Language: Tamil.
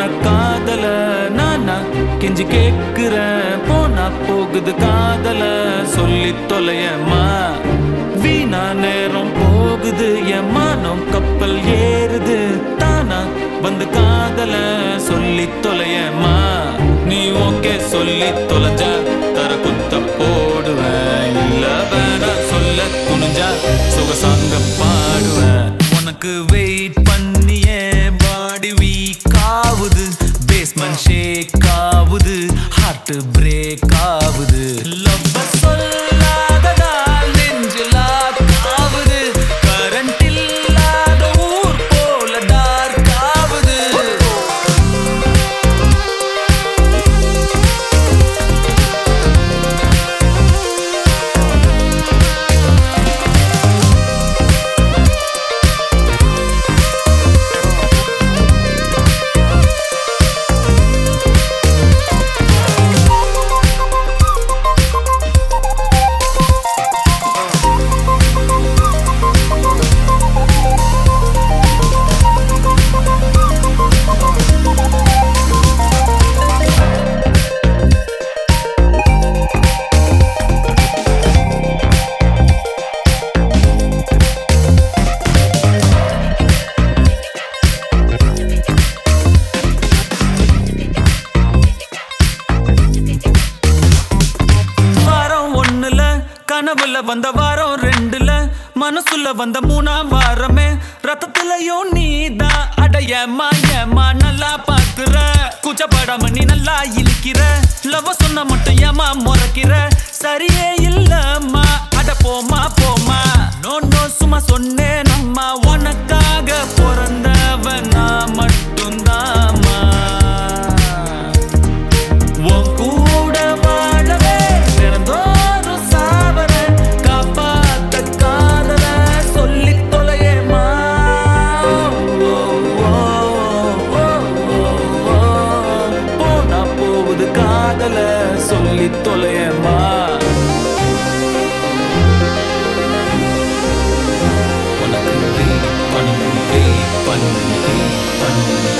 காதல நானா கெஞ்சி கேக்குறேன் போனா போகுது காதல சொல்லி தொலையம்மா வீணா நேரம் போகுது என் மானம் கப்பல் ஏறுது தானா வந்து காதல சொல்லி தொலையம்மா நீ ஓகே சொல்லி தொலைஞ்சா தர குத்த போடுவேன் இல்ல வேணா சொல்ல துணிஞ்சா சுகசாங்க பாடுவேன் உனக்கு வெயிட் பண்ணியே பாடி வீக் ஆகுது பேஸ்மெண்ட் ஷேக் ஆகுது ஹார்ட் பிரேக் ஆகுது லவ் சொல்லாததால் நெஞ்சில் ஆகுது கரண்ட் இல்லாத ஊர் போல டார்க் ஆகுது வாரம் ஒண்ணுல கனவுல வந்த வாரம் ரெண்டுல மனசுல வந்த மூணாம் வாரமே ரத்தத்துலயும் நீதான் அட ஏமா ஏமா நல்லா பாக்குற கூச்சப்படாம நீ நல்லா இழுக்கிற லவ் சொன்ன மட்டும் ஏமா முறைக்கிற சரியே இல்லம்மா அட போமா போமா நோ நோ சும்மா சொன்னேன் அம்மா உனக்காக பிறந்தவன் நான் மட்டும்தாம்மா உன் கூட வாழவே தினந்தோறும் சாவறேன். காப்பாத்த காதல சொல்லித் தொலையேம்மா. ஓ, ஓ, ஓ, ஓ, ஓ. போனா போகுது காதல சொல்லித் தொலையேம்மா. உனக்கு wait பண்ணி, wait பண்ணி, wait பண்ணி